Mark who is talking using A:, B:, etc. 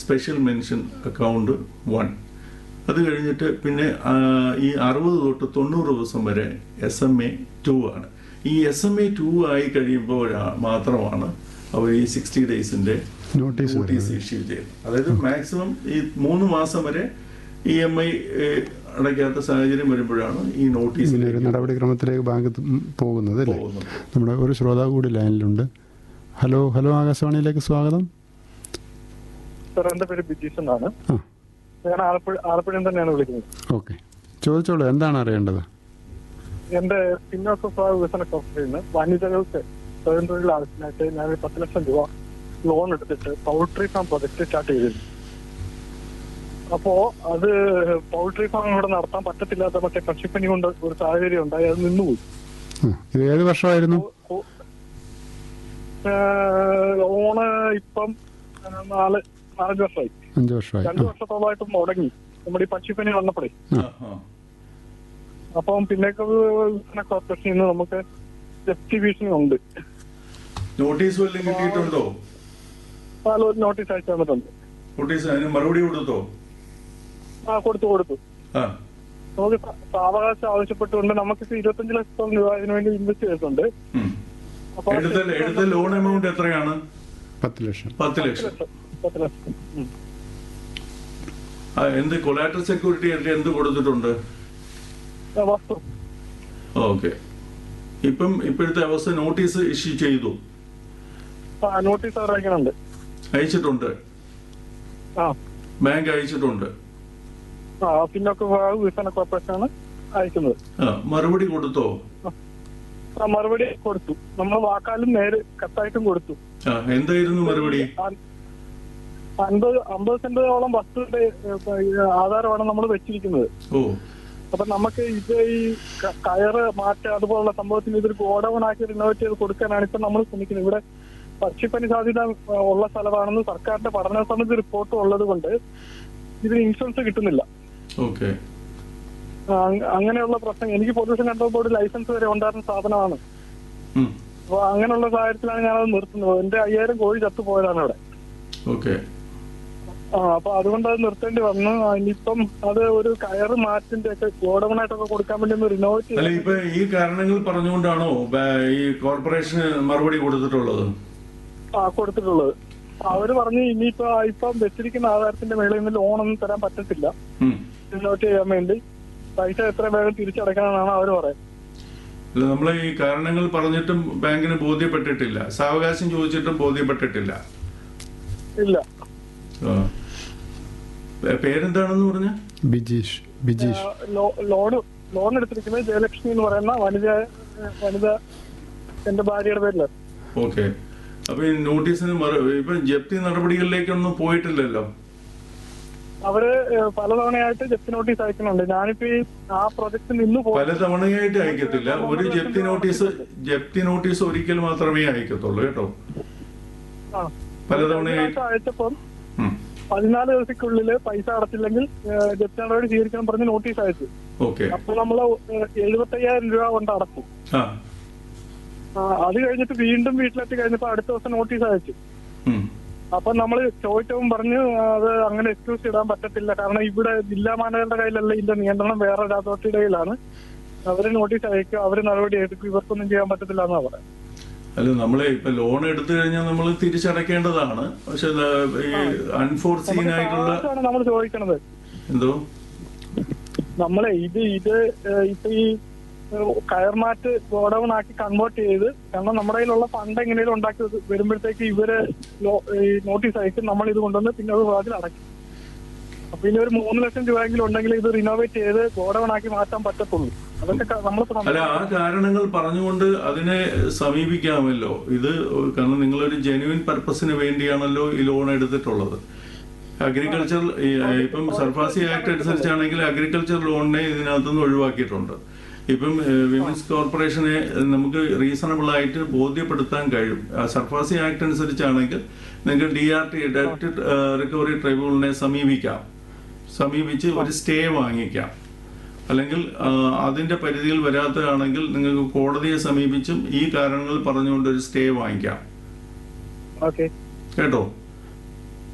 A: Special mention account one അത് കഴിഞ്ഞിട്ട് പിന്നെ ആ, ഈ അറുപത് തൊട്ട് തൊണ്ണൂറ് ദിവസം വരെ എസ് എം എ ടു ആണ് ഈ എസ് എം എ ടു ആയി കഴിയുമ്പോൾ മാത്രമാണ് അവർ ഈ സിക്സ്റ്റി ഡേയ്സിന്റെ
B: നോട്ടീസ്
A: നോട്ടീസ് ഇഷ്യൂ ചെയ്യുന്നത് അതായത് മാക്സിമം ഈ മൂന്ന് മാസം വരെ ഇ എം ഐ അടയ്ക്കാത്ത സാഹചര്യം വരുമ്പോഴാണ് ഈ നോട്ടീസ്
B: ഇങ്ങനെ ഒരു നടപടിക്രമത്തിലേക്ക് ബാങ്ക് ത- ഉം പോകുന്നത് അല്ലേ
A: പോകുന്നത്
B: നമ്മുടെ ഒരു ശ്രോതാവ് കൂടി ലൈനിലുണ്ട് ഹലോ ഹലോ ആകാശവാണിയിലേക്ക് സ്വാഗതം
C: സാർ എന്റെ പേര് ബിജീഷ് എന്നാണ്
B: ആ
C: ഞാൻ ആലപ്പുഴ ആലപ്പുഴയിൽ തന്നെയാണ് വിളിക്കുന്നത്
B: ഓക്കെ ചോദിച്ചോളൂ എന്താണ് അറിയേണ്ടത്
C: എന്റെ പിന്നോക്ക സ്വഭാവ വികസന കോർപ്പറേഷന് വനിതകൾക്ക് സ്വയം തൊഴിൽ ആവശ്യമായിട്ട് ഞാൻ ഒരു പത്ത് ലക്ഷം രൂപ ലോൺ എടുത്തിട്ട് പൗൾട്രി ഫാം പ്രൊജക്ട് സ്റ്റാർട്ട് ചെയ്തിരുന്നു അപ്പോ അത് പൗൾട്രി ഫാം ഇവിടെ നടത്താൻ പറ്റത്തില്ലാത്ത മറ്റേ പക്ഷിപ്പനി കൊണ്ട് ഒരു സാഹചര്യം ഉണ്ടായി അത് നിന്നുപോയി
B: ആ, ഇത് ഏത് വർഷമായിരുന്നു
C: ഓ- ഏഹ് ലോണ് ഇപ്പം ഏഹ് നാല് നാലഞ്ച് വർഷമായി
B: അഞ്ച് വർഷമായി
C: രണ്ടു
B: ആ
C: വർഷത്തോളമായിട്ട് മുടങ്ങി നമ്മുടെ ഈ പക്ഷിപ്പനി വന്നപ്പോഴേ
A: ആ, ആ.
C: അപ്പം പിന്നേക്ക് കോർപ്പറേഷനിൽ നിന്ന് നമുക്ക് ജപ്തി ഭീഷണി ഉണ്ട്
A: നോട്ടീസ് വല്ലതും കിട്ടിയിട്ടുണ്ടോ
C: പല ഒരു നോട്ടീസ് അയച്ചു തന്നിട്ടുണ്ട്
A: നോട്ടീസ് അതിന് മറുപടി കൊടുത്തോ
C: ആ കൊടുത്തു കൊടുത്തു
A: ആ
C: നമുക്ക് സ- സാവകാശം ആവശ്യപ്പെട്ടുകൊണ്ട് നമുക്കിപ്പോ ഇരുപത്തഞ്ച് ലക്ഷത്തോളം രൂപ ഇതിനു വേണ്ടി ഇൻവെസ്റ്റ് ചെയ്തിട്ടുണ്ട്
A: ഉം.
C: അപ്പൊ
A: എടുത്ത എടുത്ത ലോൺ എമൗണ്ട് എത്രയാണ്
B: പത്ത് ലക്ഷം
A: പത്ത്
C: പത്ത്
A: ലക്ഷം
C: ലക്ഷം പത്ത് ലക്ഷം ഉം.
A: ആ, എന്ത് കൊലാറ്റർ സെക്യൂരിറ്റി ആയിട്ട് എന്ത് കൊടുത്തിട്ടുണ്ട്
C: ആ, വസ്തു
A: ഓക്കെ ഇപ്പം ഇപ്പോഴത്തെ അവസ്ഥ നോട്ടീസ് ഇഷ്യൂ ചെയ്തു
C: ആ നോട്ടീസ് അവർ അയക്കുന്നുണ്ട്
A: അയച്ചിട്ടുണ്ട്
C: ആ
A: ബാങ്ക് അയച്ചിട്ടുണ്ട്
C: ആ പിന്നൊക്കെ വികസന കോർപ്പറേഷനാണ് അയക്കുന്നത്
A: ആ മറുപടി കൊടുത്തോ
C: ആ മറുപടി കൊടുത്തു നമ്മൾ വാക്കാലും നേര് കത്തായിട്ടും കൊടുത്തു
A: ആ എന്തായിരുന്നു മറുപടി
C: അ- അൻപത് അമ്പത് സെന്റോളം വസ്തുവിന്റെ ഏഹ്, ആധാരമാണ് നമ്മൾ വെച്ചിരിക്കുന്നത്
A: ഓ
C: അപ്പൊ നമുക്ക് ഇത് ഈ ക- കയറ് മാറ്റം അതുപോലുള്ള സംഭവത്തിന് ഇതൊരു ഗോഡൌൺ ആക്കി റിനോവേറ്റ് ചെയ്ത് കൊടുക്കാനാണ് ഇപ്പൊ നമ്മൾ ശ്രമിക്കുന്നത് ഇവിടെ പക്ഷിപ്പനി സാധ്യത ആ, ഉള്ള സ്ഥലമാണെന്ന് സർക്കാരിന്റെ പഠന സമിതി റിപ്പോർട്ട് ഉള്ളത് കൊണ്ട് ഇതിന് ഇൻഷുറൻസ് കിട്ടുന്നില്ല
A: ഓക്കെ
C: ആ, അങ്- അങ്ങനെയുള്ള പ്രശ്നം എനിക്ക് പൊല്യൂഷൻ കൺട്രോൾ ബോർഡ് ലൈസൻസ് വരെ ഉണ്ടായിരുന്ന സാധനമാണ് അപ്പൊ അങ്ങനെയുള്ള സാഹചര്യത്തിലാണ് ഞാനത് നിർത്തുന്നത് എന്റെ അയ്യായിരം കോഴി ചത്തുപോയതാണ് അവിടെ
A: ഓക്കെ
C: ആ അപ്പൊ അതുകൊണ്ട് അത് നിർത്തേണ്ടി വന്നു ആ, ഇനിയിപ്പം അത് ഒരു കയറ് മാറ്റിന്റെ ഒക്കെ ഗോഡൌൺ ആയിട്ടൊക്കെ കൊടുക്കാൻ വേണ്ടി ഒന്ന് റിനോവേറ്റ്
A: അല്ല
C: ചെയ്ത്
A: ഇപ്പൊ ഈ കാരണങ്ങൾ പറഞ്ഞുകൊണ്ടാണോ ബാ- ഈ കോർപ്പറേഷന് മറുപടി കൊടുത്തിട്ടുള്ളത്
C: ആ കൊടുത്തിട്ടുള്ളത് അവര് പറഞ്ഞു ഇനിയിപ്പോ ഇപ്പം വെച്ചിരിക്കുന്ന ആധാരത്തിന്റെ മേളിൽ നിന്ന് ലോൺ ഒന്നും തരാൻ പറ്റത്തില്ല
A: ഉം.
C: റിനോവേറ്റ് ചെയ്യാൻ വേണ്ടി പൈസ എത്ര വേഗം തിരിച്ചടക്കണമെന്നാണ് അവര് പറയുന്നത്
A: അല്ല നമ്മൾ ഈ കാരണങ്ങൾ പറഞ്ഞിട്ടും ബാങ്കിന് ബോധ്യപ്പെട്ടിട്ടില്ല സാവകാശം ചോദിച്ചിട്ടും ബോധ്യപ്പെട്ടിട്ടില്ല
C: ഇല്ല
A: ആ. പേ- പേരെന്താണെന്ന് പറഞ്ഞ
B: ബിജീഷ് ബിജീഷ്
C: ലോൺ ലോൺ എടുത്തിരിക്കുന്നത് ജയലക്ഷ്മി എന്ന് പറയുന്ന വനിത വനിത എന്റെ ഭാര്യയുടെ പേരില്
A: ഓക്കെ അപ്പൊ ഈ നോട്ടീസിന് മറു ഇപ്പൊ ജപ്തി നടപടികളിലേക്കൊന്നും പോയിട്ടില്ലല്ലോ
C: അവര് ഏഹ്, പലതവണയായിട്ട് ജപ്തി നോട്ടീസ് അയക്കുന്നുണ്ട് ഞാനിപ്പോ ഈ ആ പ്രൊജക്ട് നിന്ന് പോയി
A: പല തവണയായിട്ട് അയക്കത്തില്ല ഒരു ജപ്തി നോട്ടീസ് ജപ്തി നോട്ടീസ് ഒരിക്കൽ മാത്രമേ അയക്കത്തുള്ളൂ കേട്ടോ
C: ആ.
A: പലതവണയായിട്ട്
C: കഴിഞ്ഞ ആഴ്ച അയച്ചപ്പം
A: ഉം.
C: പതിനാല് ദിവസത്തിനുള്ളില് പൈസ അടച്ചില്ലെങ്കിൽ ഏഹ്, ജപ്തി നടപടി സ്വീകരിക്കണം പറഞ്ഞ് നോട്ടീസ് അയച്ചു
A: ഓക്കെ
C: അപ്പൊ നമ്മള് എഴുപത്തി അയ്യായിരം രൂപ കൊണ്ട് അടച്ചു
A: ആ
C: ആ, അത് കഴിഞ്ഞിട്ട് വീണ്ടും വീട്ടിലെത്തി കഴിഞ്ഞപ്പോ അടുത്ത ദിവസം നോട്ടീസ് അയച്ചു
A: ഉം.
C: അപ്പൊ നമ്മൾ ചോദിച്ചവും പറഞ്ഞ് അത് അങ്ങനെ എക്സ്ക്യൂസ് ഇടാൻ പറ്റത്തില്ല കാരണം ഇവിടെ ജില്ലാ മാനേജറുടെ കയ്യിലല്ല ഇതിന്റെ നിയന്ത്രണം വേറെ ഒരു അതോറിറ്റിയുടെ കയ്യിലാണ് അവര് നോട്ടീസ് അയക്കും അവര് നടപടി എടുക്കും ഇവർക്കൊന്നും ചെയ്യാൻ പറ്റത്തില്ല എന്നാ പറയാം
A: അല്ല നമ്മളെ ഇപ്പൊ ലോൺ എടുത്തു കഴിഞ്ഞാൽ നമ്മൾ തിരിച്ചടക്കേണ്ടതാണ് പക്ഷെ ഇത് ഈ അൺഫോർസീൻ ആയിട്ടുള്ള
C: നമ്മൾ ചോദിക്കണത്
A: എന്തോ
C: നമ്മളെ ഇത് ഇത് ഏഹ്, ഇപ്പൊ ഈ ഏഹ്, കയർമാറ്റ് ഗോഡൌൺ ആക്കി കൺവേർട്ട് ചെയ്ത് കാരണം നമ്മുടെ കയ്യിലുള്ള ഫണ്ട് എങ്ങനെയും ഉണ്ടാക്കി വരുമ്പോഴത്തേക്ക് ഇവര് ലോ- ഈ നോട്ടീസ് അയക്കും നമ്മൾ ഇത് കൊണ്ടുവന്ന് പിന്നെ അത് വാതിൽ അടയ്ക്കും അപ്പൊ ഇനി ഒരു മൂന്ന് ലക്ഷം രൂപയെങ്കിലും ഉണ്ടെങ്കിൽ ഇത് റിനോവേറ്റ് ചെയ്ത് ഗോഡൌൺ ആക്കി മാറ്റാൻ പറ്റത്തുള്ളൂ അതൊക്കെ നമ്മളിപ്പോ
A: അല്ല ആ കാരണങ്ങൾ പറഞ്ഞുകൊണ്ട് അതിനെ സമീപിക്കാമല്ലോ ഇത് കാരണം നിങ്ങളൊരു ജെന്യുവൻ പർപ്പസിന് വേണ്ടിയാണല്ലോ ഈ ലോൺ എടുത്തിട്ടുള്ളത് അഗ്രികൾച്ചർ ഇപ്പം സർഫാസി ആക്ട് അനുസരിച്ചാണെങ്കിൽ അഗ്രികൾച്ചർ ലോണിനെ ഇതിനകത്തുനിന്ന് ഒഴിവാക്കിയിട്ടുണ്ട് ഇപ്പം വിമൻസ് കോർപ്പറേഷനെ നമുക്ക് റീസണബിൾ ആയിട്ട് ബോധ്യപ്പെടുത്താൻ കഴിയും ആ സർഫാസി ആക്ട് അനുസരിച്ചാണെങ്കിൽ നിങ്ങൾക്ക് ഡി ആർ ടി ഡെപ്റ്റ് റിക്കവറി ട്രൈബ്യൂണലിനെ സമീപിക്കാം സമീപിച്ച് ഒരു സ്റ്റേ വാങ്ങിക്കാം അല്ലെങ്കിൽ ആ, അതിന്റെ പരിധിയിൽ വരാത്തതാണെങ്കിൽ നിങ്ങൾക്ക് കോടതിയെ സമീപിച്ചും ഈ കാരണങ്ങൾ പറഞ്ഞുകൊണ്ട് ഒരു സ്റ്റേ വാങ്ങിക്കാം
C: ഓക്കെ
A: കേട്ടോ